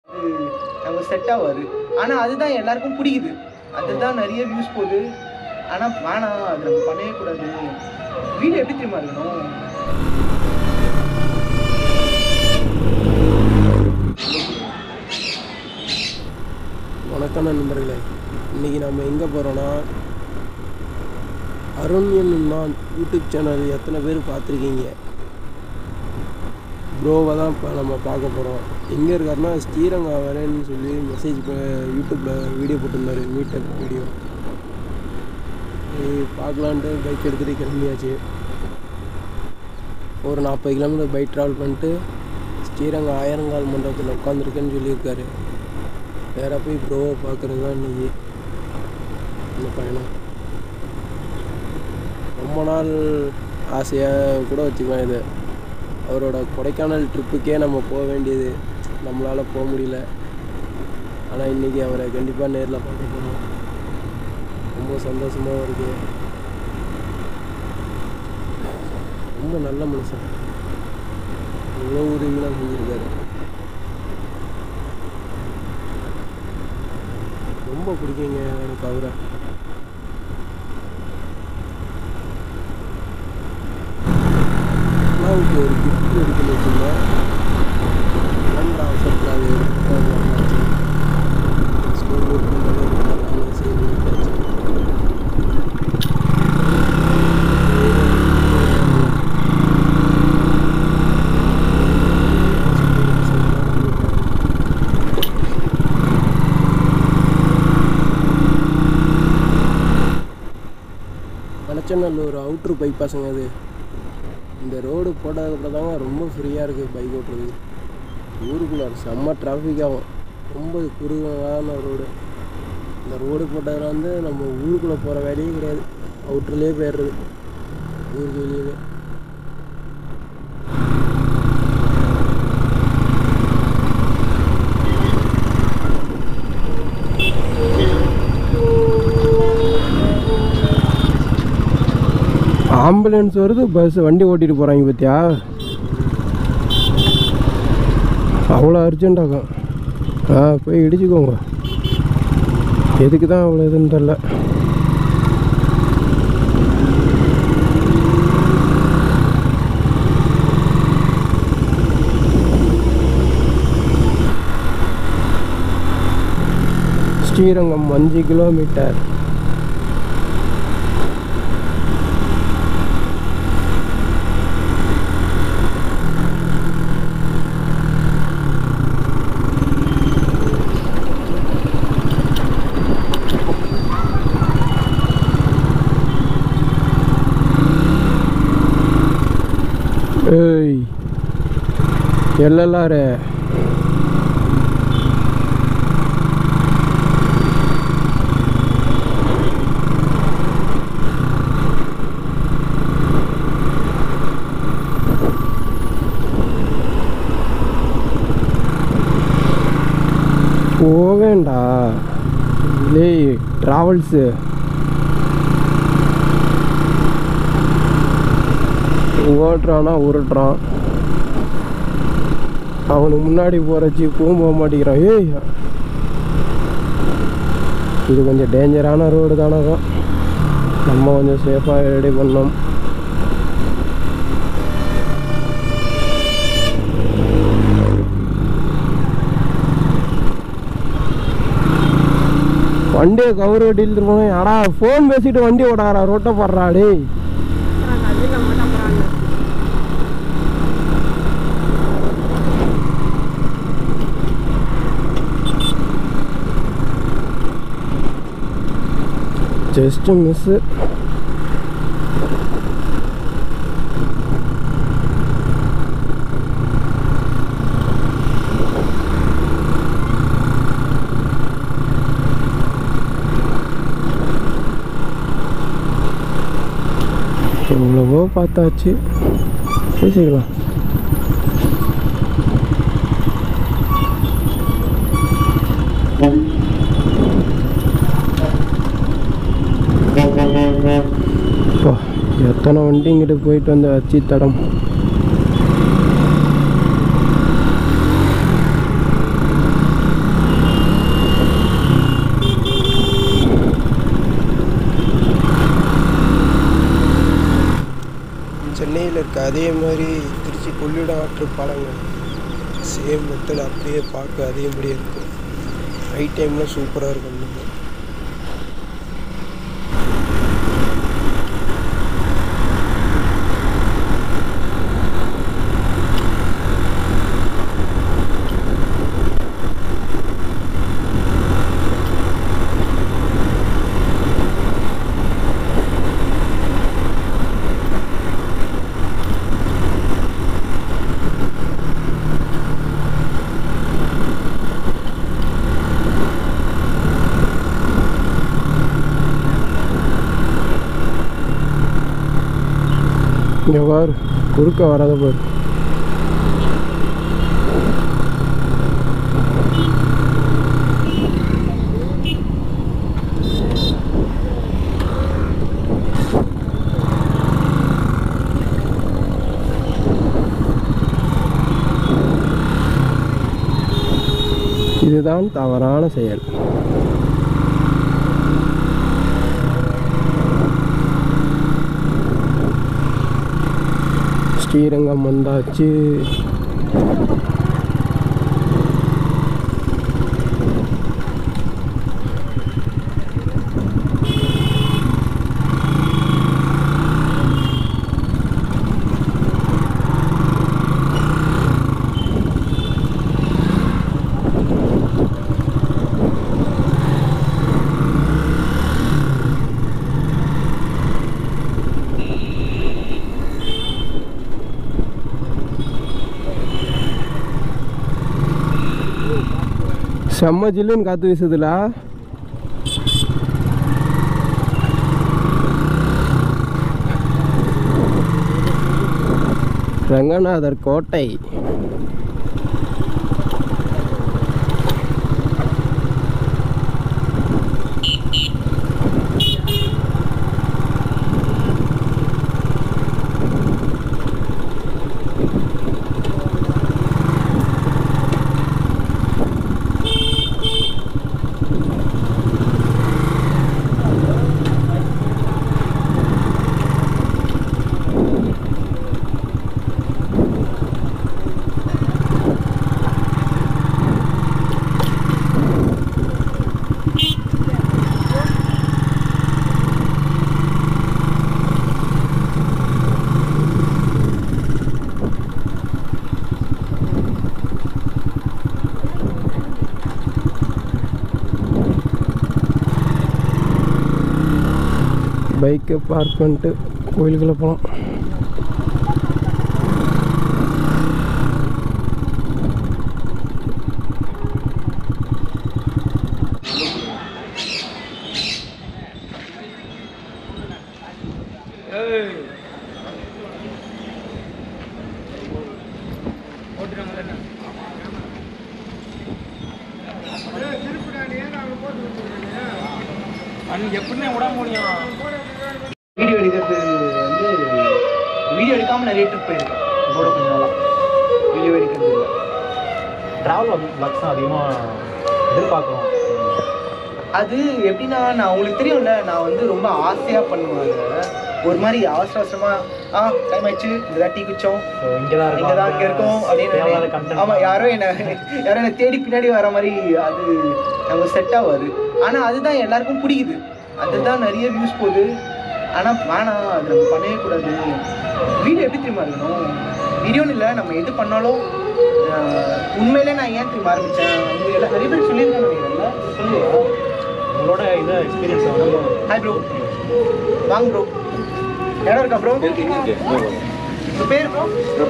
அது நமக்கு செட் ஆகாது ஆனால் அதுதான் எல்லாருக்கும் பிடிக்குது அதுதான் நிறைய வியூஸ் போகுது ஆனால் வேணாம் அது நம்ம பண்ணவே கூடாது வீடியோ எப்படி தெரியுமா இருக்கணும் வணக்கம் நண்பர்களே இன்றைக்கி நம்ம எங்கே போகிறோன்னா அருண் என்னும் நான் யூடியூப் சேனல் எத்தனை பேர் பார்த்துருக்கீங்க ப்ரோவை தான் இப்போ நம்ம பார்க்க போகிறோம் எங்கே இருக்காருன்னா ஸ்ரீரங்கம் வரேன்னு சொல்லி மெசேஜ் யூடியூப்பில் வீடியோ போட்டிருந்தாரு மீட்டப் வீடியோ பார்க்கலான்ட்டு பைக் எடுத்துகிட்டு கிளம்பியாச்சு ஒரு நாற்பது கிலோமீட்டர் பைக் ட்ராவல் பண்ணிட்டு ஸ்ரீரங்கம் ஆயிரங்கால் மண்டபத்தில் உட்காந்துருக்கேன்னு சொல்லியிருக்காரு நேராக போய் ப்ரோவை பார்க்குறது தான் இன்னைக்கு இந்த பயணம் ரொம்ப நாள் ஆசையாக கூட வச்சுக்கலாம் இது அவரோட கொடைக்கானல் ட்ரிப்புக்கே நம்ம போக வேண்டியது நம்மளால் போக முடியல ஆனால் இன்றைக்கி அவரை கண்டிப்பாக நேரில் பார்க்க போகிறோம் ரொம்ப சந்தோஷமாகவும் இருக்குது ரொம்ப நல்ல மனுஷன் இவ்வளோ உதவிலாம் செஞ்சுருக்காரு ரொம்ப பிடிக்குங்க எனக்கு அவரை அண்ணாவுக்கு ஒரு கிஃப்ட் எடுக்கணும் வச்சுருந்தேன் வேண்டாம் அவசரத்தில் அது எடுத்து ஸ்கூல் இருக்கும்போது நாங்கள் சரி விட்டாச்சு. மணச்சநல்லூர் அவுட்ரு பைபாஸுங்க அது இந்த ரோடு போட்டதுக்கப்புறம் தாங்க ரொம்ப ஃப்ரீயாக இருக்குது பைக் ஓட்டுறது ஊருக்குள்ளே செம்ம டிராஃபிக் ஆகும் ரொம்ப குறுகலான ரோடு இந்த ரோடு போட்டதில் வந்து நம்ம ஊருக்குள்ளே போகிற வேலையே கிடையாது அவுட்ருலேயே போயிடுறது ஊருக்கு வெளியே ஆம்புலன்ஸ் வருது பஸ் வண்டி ஓட்டிட்டு போகிறாங்க பார்த்தியா அவ்வளோ அர்ஜென்ட்டாகும் ஆ போய் இடிச்சுக்கோங்க எதுக்கு தான் அவ்வளோ இதுன்னு தெரில ஸ்ரீரங்கம் அஞ்சு கிலோமீட்டர் ஏய் ಎಲ್ಲೆಲ್ಲಾರೆ போவேண்டா லே ட்ராவல்ஸு ஓட்டுறானா உருட்டுறான் அவனுக்கு முன்னாடி போகிற ஜீப்பும் போக மாட்டேங்கிறான் ஏய் இது கொஞ்சம் டேஞ்சரான ரோடு தானக்கா நம்ம கொஞ்சம் சேஃபாக ரெடி பண்ணோம் வண்டியை கவர் வெட்டிட்டு இருக்கணும் யாடா ஃபோன் பேசிட்டு வண்டி ஓடாரா ரோட்டை போடுறா டேய் ஜஸ்ட் மிஸ்ஸு எவ்வளவோ பார்த்தாச்சு பேசிக்கலாம் அப்பா, எத்தனை வண்டி இங்கிட்டு போயிட்டு வந்த அச்சி தடம் அதே மாதிரி திருச்சி கொள்ளிடம் ஆற்று பாலங்கள் சேம் மெத்தட் அப்படியே பார்க்க அதே மாதிரியே இருக்கும் நைட் டைமில் சூப்பராக இருக்கும் இன்னும். இங்கே பாரு குறுக்க வராத பாரு இதுதான் தவறான செயல் ஸ்ரீரங்கம் வந்தாச்சு செம்ம ஜில்லுன்னு காற்று வீசுதுல ரங்கநாதர் கோட்டை பைக்கை பார்க் பண்ணிட்டு கோயிலுக்குள்ளே போகலாம் எப்படின்னு விட முடியும் வீடியோ எடுக்கிறது வந்து வீடியோ எடுக்காம நிறைய ட்ரிப் போயிருக்கேன் இதோட கொஞ்ச நாளா வீடியோ எடுக்கிறது இல்லை ட்ராவல் பிளாக்ஸ் தான் அதிகமாக எதிர்பார்க்குறோம் அது எப்படின்னா நான் உங்களுக்கு தெரியும்ல நான் வந்து ரொம்ப ஆசையா பண்ணுவேன் அதை. ஒரு மாதிரி அவசர அவசரமா ஆ டைம் ஆயிடுச்சு இதுதான் டீ குச்சோம் ஸோ இங்கே தான் இங்க தான் இங்க இருக்கோம் தேவையான அப்படின்னு கண்டென்ட் ஆமா யாரோ என்ன யாரோ என்ன தேடி பின்னாடி வர மாதிரி அது நமக்கு செட் ஆகாது ஆனா அதுதான் எல்லாருக்கும் பிடிக்குது அதுதான் நிறைய வியூஸ் போகுது ஆனா வேணாம் அது நம்ம பண்ணவே கூடாது வீடியோ எப்படி தெரியுமா இருக்கணும் வீடியோன்னு இல்லை நம்ம எது பண்ணாலும் ஆஹ், உண்மையிலே நான் ஏன் தெரியுமா ஆரம்பிச்சேன் இது எல்லாம் நிறைய பேர் சொல்லியிருக்காங்க நினைக்கிறேன்ல சொல்லுவா உங்களோட இதை எக்ஸ்பீரியன்ஸ் வந்து ஹாய் ப்ரோ வாங்க ப்ரோ இடம் இருக்கா ப்ரோ உங்க பேர் ப்ரோ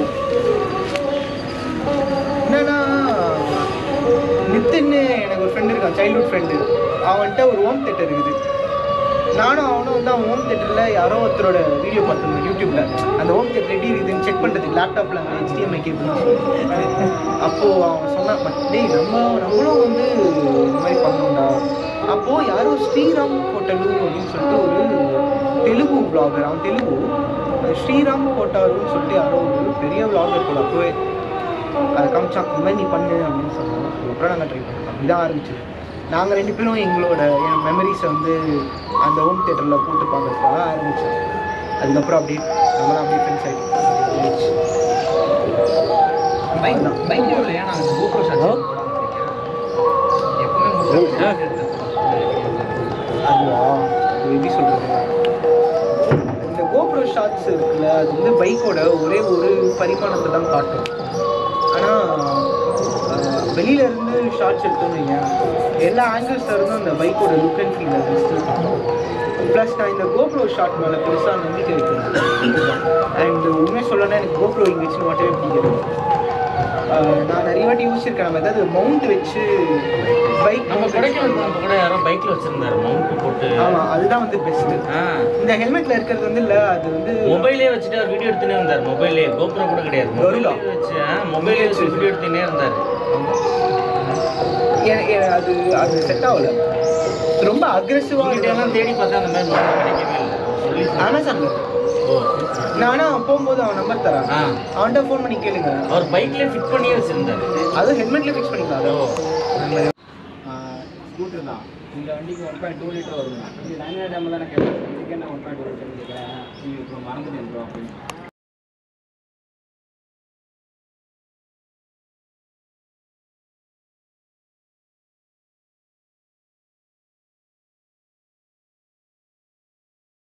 என்னன்னா நித்தின்னு எனக்கு ஒரு ஃப்ரெண்டு இருக்கான் சைல்ட்ஹுட் ஃப்ரெண்டு அவன்கிட்ட ஒரு ஹோம் தேட்டர் இருக்குது நானும் அவனும் வந்து அவன் ஹோம் தேட்டரில் யாரோ ஒருத்தரோட வீடியோ பார்த்துருந்தோம் யூடியூப்ல அந்த ஹோம் தேட்டர் எப்படி இருக்குதுன்னு செக் பண்ணுறதுக்கு லேப்டாப்பில் அந்த HDMI கேபிள் அப்போது அவன் சொன்னான் "பட் டேய் நம்ம நம்மளும் வந்து இந்த மாதிரி பண்ணோம்டா அப்போது யாரோ ஸ்ரீராம் ஹோட்டலு அப்படின்னு சொல்லிட்டு ஒரு தெலுங்கு vlogger அவன் தெலுங்கு அந்த ஸ்ரீராம் கோட்டாருன்னு சொல்லிட்டு யாரோ ஒரு பெரிய vlogger போல அப்போவே அதை காமிச்சான் இந்த மாதிரி நீ பண்ணு அப்படின்னு சொன்னாங்க அதுக்கப்புறம் நாங்கள் ட்ரை பண்ணோம் இதான் ஆரம்பிச்சது நாங்கள் ரெண்டு பேரும் எங்களோட என் மெமரிஸை வந்து அந்த ஹோம் தேட்டரில் போட்டு பார்க்கறதுக்காக ஆரம்பித்தோம் அதுக்கப்புறம் அப்படியே நம்மளாம் அப்படியே ஃப்ரெண்ட்ஸ் ஆகிட்டோம் பைக் பைக் இல்லை ஏன்னா அந்த கோப்ரோ ஷாட் எப்பவுமே அதுவா அது எப்படி சொல்றது இந்த கோப்ரோ ஷாட்ஸ் இருக்குல்ல அது வந்து பைக்கோட ஒரே ஒரு பரிமாணத்தை தான் காட்டும் ஆனால் வெளியில இருந்து ஷார்ட்ஸ் எடுத்தோம்னு வையேன், எல்லா ஆங்கிள்ஸ்ல இருந்தும் அந்த பைக்கோட லுக் அண்ட் ஃபீல் அது ஸ்டில் காட்டும் ப்ளஸ் நான் இந்த கோப்ரோ ஷாட் மேலே பெருசாக நம்பிக்கை வைக்கிறேன் அண்ட் உண்மையை சொல்லணும்னா எனக்கு கோப்ரோ இங்கே வச்சு மட்டுமே பிடிக்கிறது ஆஹ் நான் நிறைய வாட்டி யோசிச்சிருக்கேன் நம்ம ஏதாவது மவுண்ட் வச்சு பைக் நம்ம கொடைக்கானல் போனப்ப கூட யாரோ பைக்ல வச்சிருந்தாரு மவுண்ட் போட்டு ஆமாம் அதுதான் வந்து பெஸ்ட்டு ஆ இந்த ஹெல்மெட்ல இருக்கிறது வந்து இல்ல அது வந்து மொபைலே வச்சுட்டு அவர் வீடியோ எடுத்துனே இருந்தார் மொபைலே கோபுரம் கூட கிடையாது Gorilla. மொபைலே வச்சு மொபைலே வச்சு வீடியோ எடுத்துனே இருந்தார் எ- எ- அது அது செட் ஆகல ரொம்ப அக்ரெசிவா எல்லாம் தேடி பார்த்தா அந்த மாதிரி மொபைல் கிடைக்கவே இல்லை சொல்லி அமேசான்ல ஓ நான் ஆனா போகும்போது அவன் நம்பர் தரேன் ஆ அவன்கிட்ட ஃபோன் பண்ணி கேளுங்க அவர் பைக்ல ஃபிட் பண்ணியே வச்சிருந்தாரு அது ஹெல்மெட்ல ஃபிக்ஸ் பண்ணிக்கலாம் ஓ ஸ்கூட்டர் தான் இந்த வண்டிக்கு ஒன் பாயிண்ட் டூ லிட்டர் வருங்க இது நைன் டேம் தான் நான் கேட்டேன் இதுக்கு என்ன ஒன் பாயிண்ட் டூ லிட்டர் கேட்குறேன் இப்போ மறந்துட்டேன் ப்ரோ அப்படின்னு